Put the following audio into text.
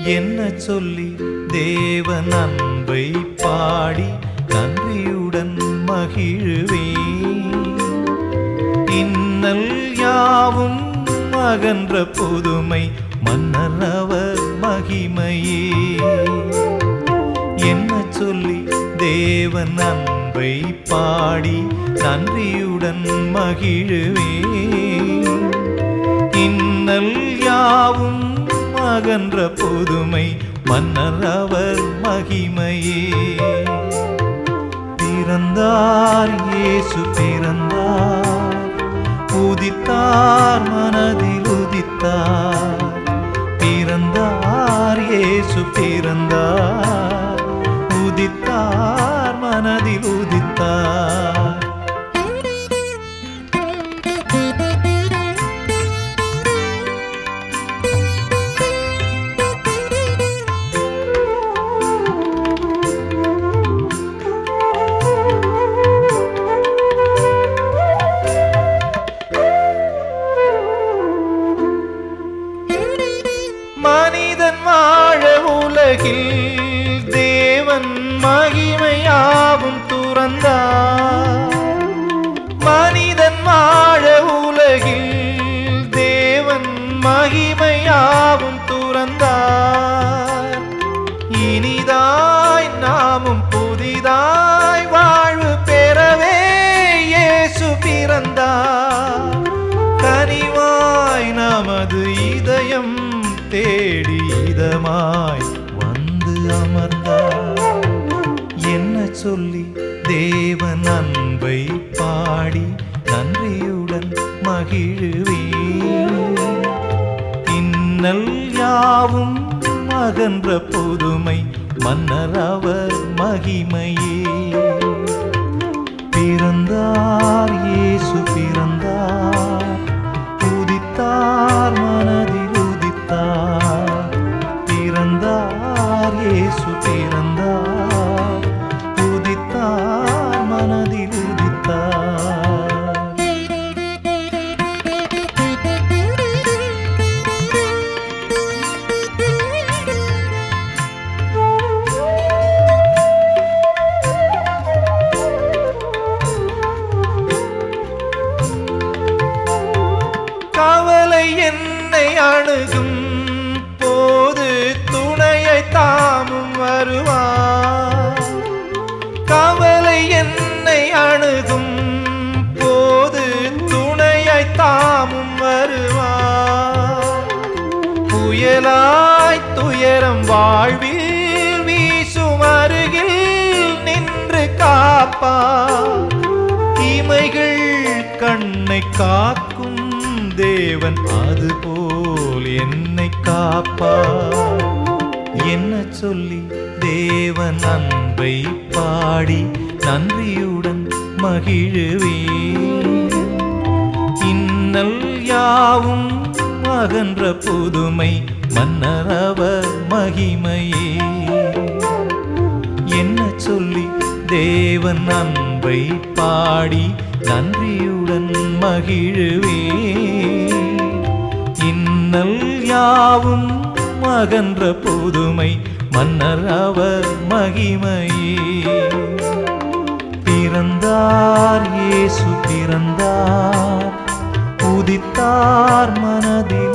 என்ன சொல்லி தேவன் அன்பை பாடி நன்றியுடன் மகிழுவேன் இன்னல் யாவும் அகன்ற புதுமை மன்னர் அவர் மகிமையே என்ன சொல்லி தேவன் அன்பை பாடி நன்றியுடன் மகிழுவே இன்னல் யாவும் அகன்ற புதுமை மன்னர் அவர் மகிமையே பிறந்தார் இயேசு பிறந்தார் உதித்தார் மனதில் உதித்தார் பிறந்தார் இயேசு பிறந்தார் உதித்தார் மனதில் உதித்தார் மனிதன் வாழ உலகில் தேவன் மகிமையாவும் துறந்தார் மனிதன் வாழ உலகில் தேவன் மகிமையாவும் துறந்தார் இனிதாய் நாமும் புதிதாய் வாழ்வு பெறவே இயேசு பிறந்தார் கனிவாய் நமது இதயம் தேடி இதமாய் வந்து அமர்ந்தார் என்ன சொல்லி தேவன் அன்பை பாடி நன்றியுடன் மகிழுவே இன்னல் யாவும் அகன்ற புதுமை மன்னர் அவர் மகிமையே பிறந்தார் இயேசு பிறந்தார் உதித்தார் மனதில் உதித்தார் பிறந்தார் இயேசு பிறந்தார் உதித்தார் மனதில் உதித்தார் கவலை என்னை அணுகும் போது துணையை தாமும் வருவார் கவலை என்னை அணுகும் போது துணையை தாமும் வருவார் புயலாய் துயரம் வாழ்வில் வீசும் அருகில் நின்று காப்பார் தீமைகள் கண்ணை காக்கும் தேவன் அதுபோல் என்னை காப்பார் என்ன சொல்லி தேவன் அன்பை பாடி நன்றியுடன் மகிழுவே இன்னல் யாவும் அகன்ற புதுமை மன்னர் அவர் மகிமையே என்ன சொல்லி தேவன் அன்பை பாடி நன்றியுடன் மகிழுவே இன்னல் யாவும் அகன்ற புதுமை மன்னர் அவர் மகிமையே பிறந்தார் இயேசு பிறந்தார் உதித்தார் மனதில்